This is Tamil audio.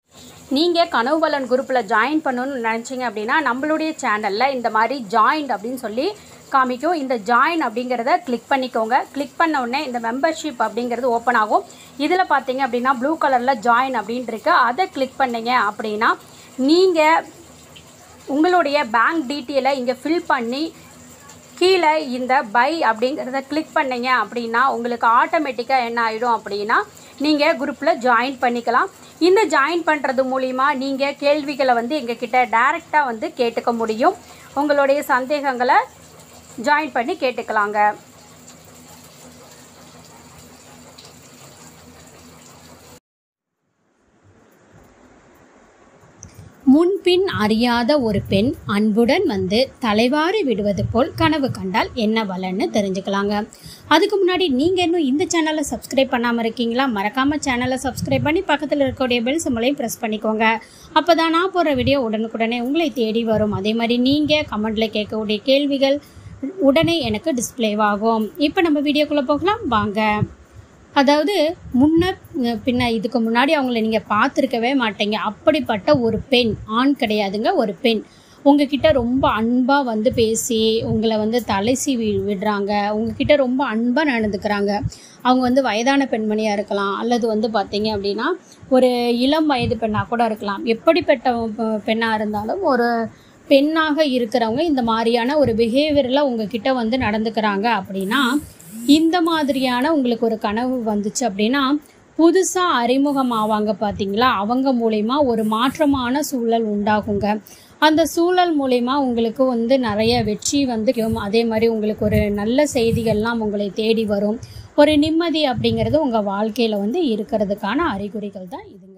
நீங்கள் கனவுபலன் குரூப்பில் ஜாயின் பண்ணணும்னு நினச்சிங்க அப்படின்னா நம்மளுடைய சேனலில் இந்த மாதிரி ஜாயின் அப்படின்னு சொல்லி காமிக்கும் இந்த ஜாயின் அப்படிங்கிறத கிளிக் பண்ணிக்கோங்க கிளிக் பண்ண உடனே இந்த மெம்பர்ஷிப் அப்படிங்கிறது ஓப்பன் ஆகும் இதில் பார்த்தீங்க அப்படின்னா ப்ளூ கலரில் ஜாயின் அப்படின்ட்டு இருக்கு அதை கிளிக் பண்ணீங்க அப்படின்னா நீங்கள் உங்களுடைய பேங்க் டீட்டெயிலை இங்கே ஃபில் பண்ணி கீழே இந்த பை அப்படிங்கிறத கிளிக் பண்ணீங்க அப்படின்னா உங்களுக்கு ஆட்டோமேட்டிக்காக என்ன ஆகிடும் அப்படின்னா நீங்கள் குரூப்பில் ஜாயின் பண்ணிக்கலாம் இந்த ஜாயின் பண்ணுறது மூலிமா நீங்கள் கேள்விகளை வந்து எங்ககிட்ட டைரெக்டாக வந்து கேட்டுக்க முடியும் உங்களுடைய சந்தேகங்களை ஜாயின் பண்ணி கேட்டுக்கலாங்க முன்பின் அறியாத ஒரு பெண் அன்புடன் வந்து தலைவாரி விடுவது போல் கனவு கண்டால் என்ன பலன்னு தெரிஞ்சுக்கலாங்க அதுக்கு முன்னாடி நீங்கள் இன்னும் இந்த சேனலை சப்ஸ்கிரைப் பண்ணாமல் இருக்கீங்களா மறக்காமல் சேனலை சப்ஸ்கிரைப் பண்ணி பக்கத்தில் இருக்கக்கூடிய பெல் சிம்மலையும் ப்ரெஸ் பண்ணிக்கோங்க அப்போ தான் நான் போகிற வீடியோ உடனுக்குடனே உங்களை தேடி வரும் அதே மாதிரி நீங்கள் கமெண்டில் கேட்கக்கூடிய கேள்விகள் உடனே எனக்கு டிஸ்பிளேவாகும் இப்போ நம்ம வீடியோக்குள்ளே போகலாம் வாங்க அதாவது முன்ன பின்ன இதுக்கு முன்னாடி அவங்கள நீங்கள் பார்த்துருக்கவே மாட்டீங்க அப்படிப்பட்ட ஒரு பெண் ஆண் கிடையாதுங்க ஒரு பெண் உங்ககிட்ட ரொம்ப அன்பாக வந்து பேசி உங்களை வந்து தலை சீவி விடுறாங்க உங்ககிட்ட ரொம்ப அன்பாக நடந்துக்கிறாங்க அவங்க வந்து வயதான பெண்மணியாக இருக்கலாம் அல்லது வந்து பார்த்தீங்க அப்படின்னா ஒரு இளம் வயது பெண்ணாக கூட இருக்கலாம் எப்படிப்பட்ட பெண்ணாக இருந்தாலும் ஒரு பெண்ணாக இருக்கிறவங்க இந்த மாதிரியான ஒரு பிஹேவியரில் உங்ககிட்ட வந்து நடந்துக்கிறாங்க அப்படின்னா இந்த மாதிரியான உங்களுக்கு ஒரு கனவு வந்துச்சு அப்படின்னா புதுசாக அறிமுகமாவாங்க பார்த்தீங்களா அவங்க மூலயமா ஒரு மாற்றமான சூழல் உண்டாகுங்க அந்த சூழல் மூலயமா உங்களுக்கு வந்து நிறைய வெற்றி வந்து கிடைக்கும். அதே மாதிரி உங்களுக்கு ஒரு நல்ல செய்திகள்லாம் உங்களை தேடி வரும் ஒரு நிம்மதி அப்படிங்கிறது உங்கள் வாழ்க்கையில் வந்து இருக்கிறதுக்கான அறிகுறிகள் தான் இது